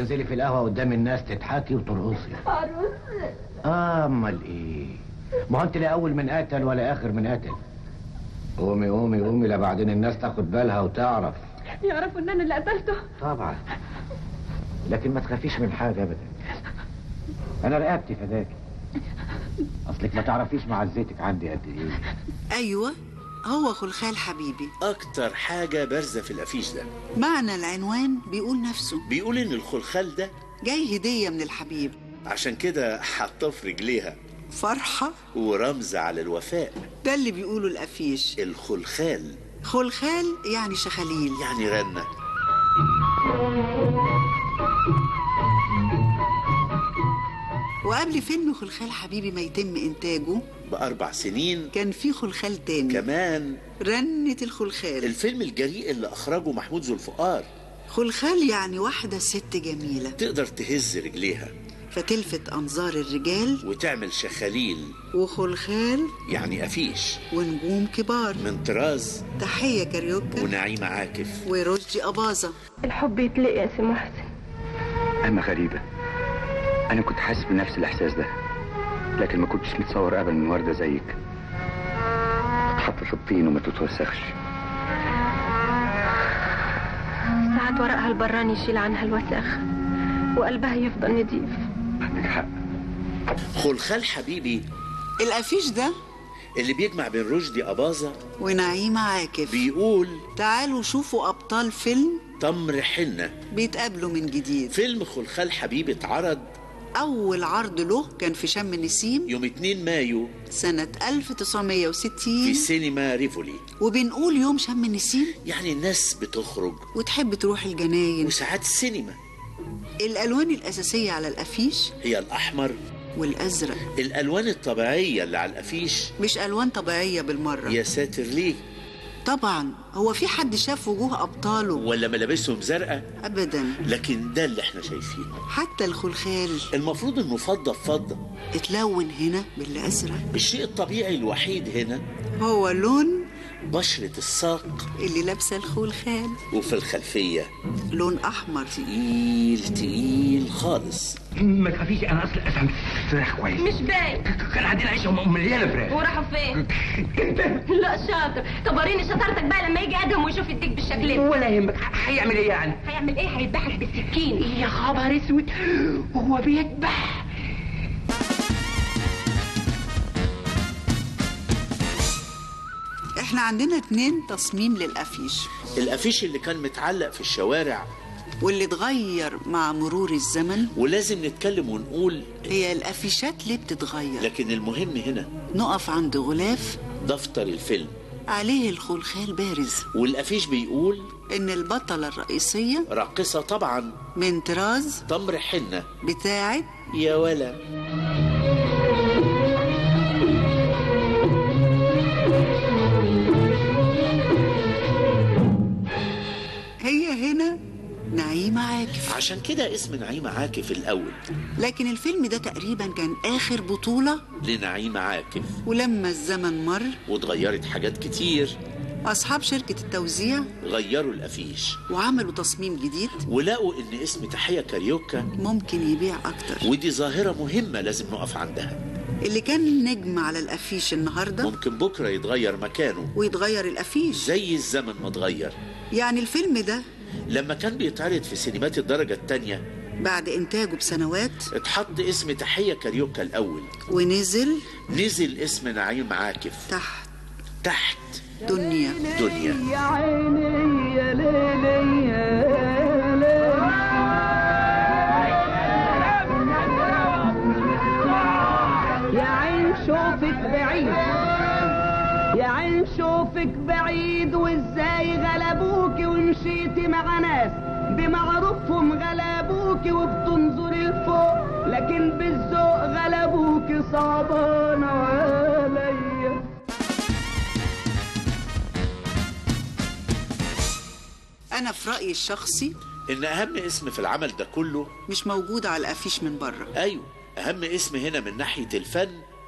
تنزلي في القهوه قدام الناس تضحكي وترقصي ارقص آه، امال ايه ما هو انت لا اول من قتل ولا اخر من قتل قومي قومي قومي لا بعدين الناس تاخد بالها وتعرف يعرفوا ان انا اللي قتلته طبعا لكن ما تخافيش من حاجه ابدا انا رقبتي فداكي اصلك ما تعرفيش معزتك عندي قد ايه أيوة هو خلخال حبيبي اكتر حاجة بارزة في الافيش ده معنى العنوان بيقول نفسه بيقول ان الخلخال ده جاي هدية من الحبيب عشان كده حاطاه في رجليها فرحة ورمز على الوفاء ده اللي بيقوله الأفيش الخلخال خلخال يعني شخاليل يعني غنى وقبل فيلم خلخال حبيبي ما يتم إنتاجه بأربع سنين كان في خلخال تاني كمان رنة الخلخال الفيلم الجريء اللي أخرجه محمود ذو الفقار خلخال يعني واحدة ست جميلة تقدر تهز رجليها فتلفت أنظار الرجال وتعمل شخاليل وخلخال يعني أفيش ونجوم كبار من طراز تحية كاريوكا ونعيمة عاكف ورشدي أباظة الحب يتلقي يا سي محسن أما غريبة أنا كنت حاسس بنفس الإحساس ده لكن ما كنتش متصور أبدا إن وردة زيك تتحط في الطين وما تتوسخش ساعات ورقها البراني يشيل عنها الوساخ وقلبها يفضل نضيف عندك حق خلخال حبيبي الأفيش ده اللي بيجمع بين رشدي أباظة ونعيمة عاكف بيقول تعالوا شوفوا أبطال فيلم تمر حنة بيتقابلوا من جديد فيلم خلخال حبيبي اتعرض أول عرض له كان في شم النسيم يوم 2 مايو سنة في 1960 سينما ريفولي وبنقول يوم شم النسيم يعني الناس بتخرج وتحب تروح الجناين وساعات السينما الألوان الأساسية على الأفيش هي الأحمر والأزرق الألوان الطبيعية اللي على الأفيش مش ألوان طبيعية بالمرة يا ساتر ليه طبعا هو في حد شاف وجوه أبطاله ولا ملابسهم زرقاء أبدا لكن ده اللي احنا شايفينه حتى الخلخال المفروض انه فضة بفضة اتلون هنا بالأزرق الشيء الطبيعي الوحيد هنا هو لون بشرة الساق اللي لابسة الخلخال وفي الخلفية لون أحمر تقيل تقيل خالص ما تخافيش أنا أصلا أفهم فراخ كويس مش باين كان عندنا عيشة مليانة فراخ وراحوا فين لا شاطر طب وريني شطارتك بقى لما يجي ادهم ويشوف الديك بالشكل ده ولا يهمك هيعمل إيه يعني؟ هيعمل ايه هيذبحك بالسكين يا خبر اسود وهو بيذبح احنا عندنا اتنين تصميم للأفيش الأفيش اللي كان متعلق في الشوارع واللي اتغير مع مرور الزمن ولازم نتكلم ونقول هي الأفيشات ليه بتتغير لكن المهم هنا نقف عند غلاف دفتر الفيلم عليه الخلخال بارز والأفيش بيقول إن البطلة الرئيسية راقصة طبعا من طراز تمر حنة بتاعت يا ولا هي هنا نعيمة عاكف عشان كده اسم نعيمة عاكف الأول لكن الفيلم ده تقريبا كان آخر بطولة لنعيمة عاكف ولما الزمن مر واتغيرت حاجات كتير أصحاب شركة التوزيع غيروا الأفيش وعملوا تصميم جديد ولقوا إن اسم تحية كاريوكا ممكن يبيع أكتر ودي ظاهرة مهمة لازم نقف عندها اللي كان نجم على الأفيش النهاردة ممكن بكرة يتغير مكانه ويتغير الأفيش زي الزمن ما اتغير يعني الفيلم ده لما كان بيتعرض في سينمات الدرجة التانية بعد إنتاجه بسنوات اتحط اسم تحية كاريوكا الأول ونزل نزل اسم نعيم عاكف تحت تحت دنيا دنيا يا عيني يا ليلي يا ليلي يا عين شوفك بعيد يا عين شوفك بعيد وازاي غلبوكي ومشيتي مع ناس بمعروفهم غلبوكي وبتنظري لفوق لكن بالذوق غلبوكي صعبان عليا أنا في رأيي الشخصي إن أهم اسم في العمل ده كله مش موجود على الأفيش من بره أيوه أهم اسم هنا من ناحية الفن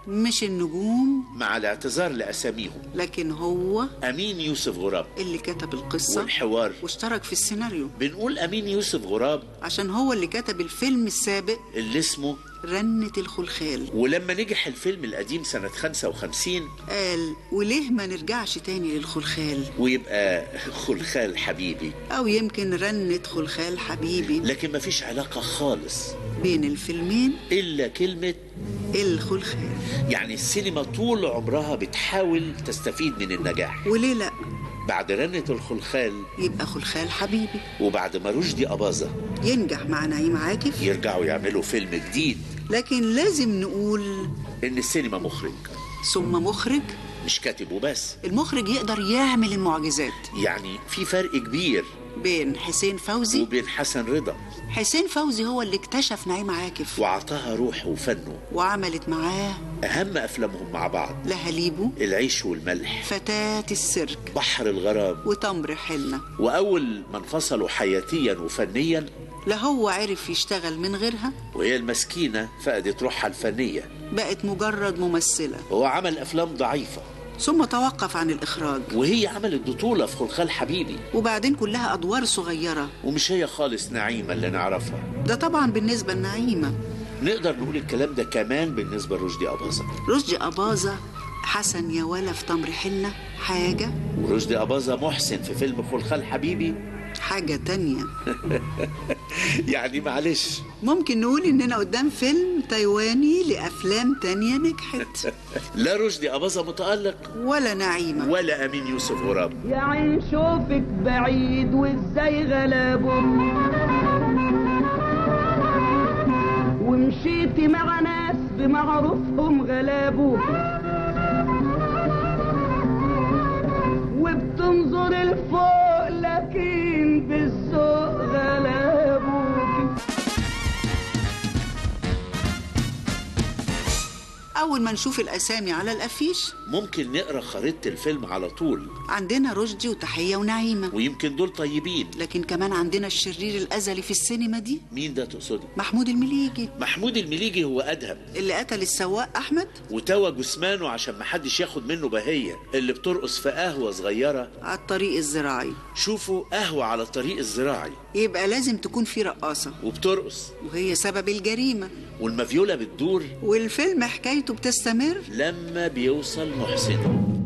مش النجوم مع الاعتذار لأساميهم لكن هو أمين يوسف غراب اللي كتب القصة والحوار واشترك في السيناريو بنقول أمين يوسف غراب عشان هو اللي كتب الفيلم السابق اللي اسمه رنة الخلخال ولما نجح الفيلم القديم سنة 55 قال وليه ما نرجعش تاني للخلخال ويبقى خلخال حبيبي أو يمكن رنة خلخال حبيبي لكن مفيش علاقة خالص بين الفيلمين إلا كلمة الخلخال يعني السينما طول عمرها بتحاول تستفيد من النجاح وليه لأ بعد رنة الخلخال يبقى خلخال حبيبي وبعد ما رشدي أباظة ينجح مع نعيم عاكف يرجعوا يعملوا فيلم جديد لكن لازم نقول إن السينما مخرج ثم مخرج مش كاتب وبس المخرج يقدر يعمل المعجزات يعني في فرق كبير بين حسين فوزي وبين حسن رضا حسين فوزي هو اللي اكتشف نعيم عاكف وعطاها روح وفنه وعملت معاه أهم أفلامهم مع بعض لهاليبو العيش والملح فتاة السيرك بحر الغرام وتمر حنة وأول ما انفصلوا حياتيا وفنيا لا هو عرف يشتغل من غيرها وهي المسكينة فقدت روحها الفنية بقت مجرد ممثلة هو عمل أفلام ضعيفة ثم توقف عن الإخراج وهي عملت بطولة في خلخال حبيبي وبعدين كلها أدوار صغيرة ومش هي خالص نعيمة اللي نعرفها ده طبعا بالنسبة لنعيمة نقدر نقول الكلام ده كمان بالنسبة لرشدي أباظة رشدي أباظة حسن يا ولا في تمر حنة حاجة ورشدي أباظة محسن في فيلم خلخال حبيبي حاجة تانية يعني معلش ممكن نقول إننا قدام فيلم تايواني لأفلام تانية نجحت لا رشدي أباظة متألق ولا نعيمة ولا أمين يوسف غراب يا عين شوفك بعيد وازاي غلابه ومشيتي مع ناس بمعروفهم غلابه وبتنظر الفوق لكن بالذوق غلابه أول ما نشوف الأسامي على الأفيش ممكن نقرا خريطة الفيلم على طول عندنا رشدي وتحية ونعيمة ويمكن دول طيبين لكن كمان عندنا الشرير الأزلي في السينما دي مين ده تقصدي محمود المليجي محمود المليجي هو أدهم اللي قتل السواق أحمد وتوى جثمانه عشان محدش ياخد منه بهية اللي بترقص في قهوة صغيرة على الطريق الزراعي شوفوا قهوة على الطريق الزراعي يبقى لازم تكون في رقاصة وبترقص وهي سبب الجريمة والمفيولة بتدور والفيلم حكايته بتستمر لما بيوصل محسن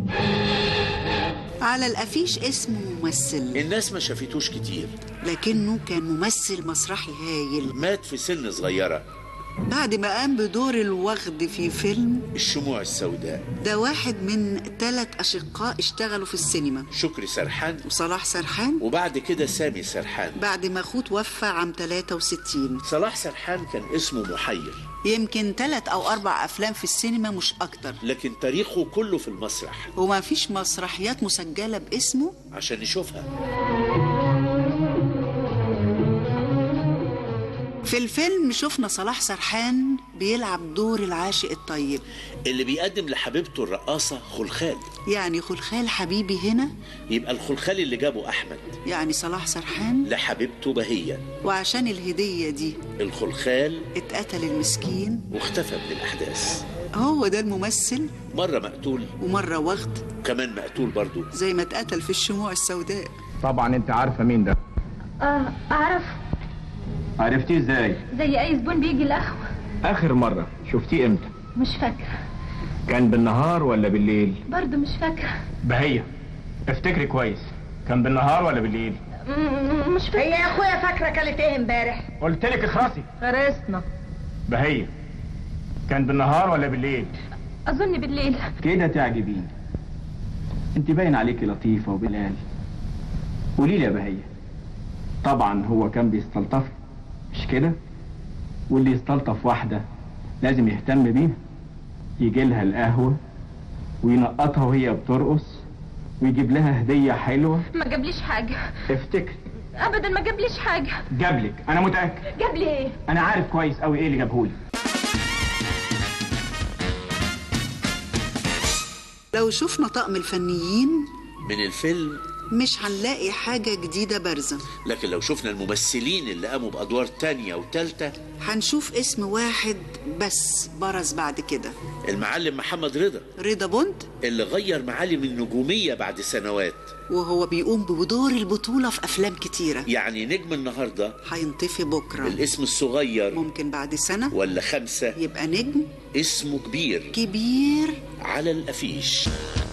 على الأفيش اسمه ممثل الناس ما شافتوش كتير لكنه كان ممثل مسرحي هايل مات في سن صغيرة بعد ما قام بدور الوغد في فيلم الشموع السوداء ده واحد من ثلاث أشقاء اشتغلوا في السينما شكري سرحان وصلاح سرحان وبعد كده سامي سرحان بعد ما أخوه توفى عام 63 صلاح سرحان كان اسمه محير يمكن ثلاث أو أربع أفلام في السينما مش أكتر لكن تاريخه كله في المسرح وما فيش مسرحيات مسجلة باسمه عشان نشوفها في الفيلم شفنا صلاح سرحان بيلعب دور العاشق الطيب اللي بيقدم لحبيبته الرقاصة خلخال يعني خلخال حبيبي هنا يبقى الخلخال اللي جابه أحمد يعني صلاح سرحان لحبيبته بهية وعشان الهدية دي الخلخال اتقتل المسكين واختفى من الأحداث هو ده الممثل مرة مقتول ومرة واخد وكمان مقتول برضو زي ما اتقتل في الشموع السوداء طبعا انت عارفه مين ده اه اعرف عرفتيه ازاي زي اي زبون بيجي القهوه اخر مره شفتيه امتى مش فاكره كان بالنهار ولا بالليل برضه مش فاكره بهية افتكري كويس كان بالنهار ولا بالليل م- مش فاكره هي يا اخويا فاكره كلت ايه امبارح قلت لك اخرسي خرسنا بهية كان بالنهار ولا بالليل اظن بالليل كده تعجبيني انت باين عليكي لطيفة وبلال قولي لي يا بهية طبعا هو كان بيستلطف مش كده واللي يستلطف واحدة لازم يهتم بيها يجي لها القهوة وينقطها وهي بترقص ويجيب لها هدية حلوة ما جابليش حاجه افتكري ابدا ما جابليش حاجه جابلك انا متأكد جاب لي ايه انا عارف كويس قوي ايه اللي جابهولي لو شفنا طقم الفنيين من الفيلم مش هنلاقي حاجة جديدة بارزة لكن لو شفنا الممثلين اللي قاموا بأدوار تانية وتالتة هنشوف اسم واحد بس برز بعد كده المعلم محمد رضا رضا بوند اللي غير معالم النجومية بعد سنوات وهو بيقوم بدور البطولة في أفلام كتيرة يعني نجم النهاردة هينطفي بكرة الاسم الصغير ممكن بعد سنة ولا خمسة يبقى نجم اسمه كبير كبير على الأفيش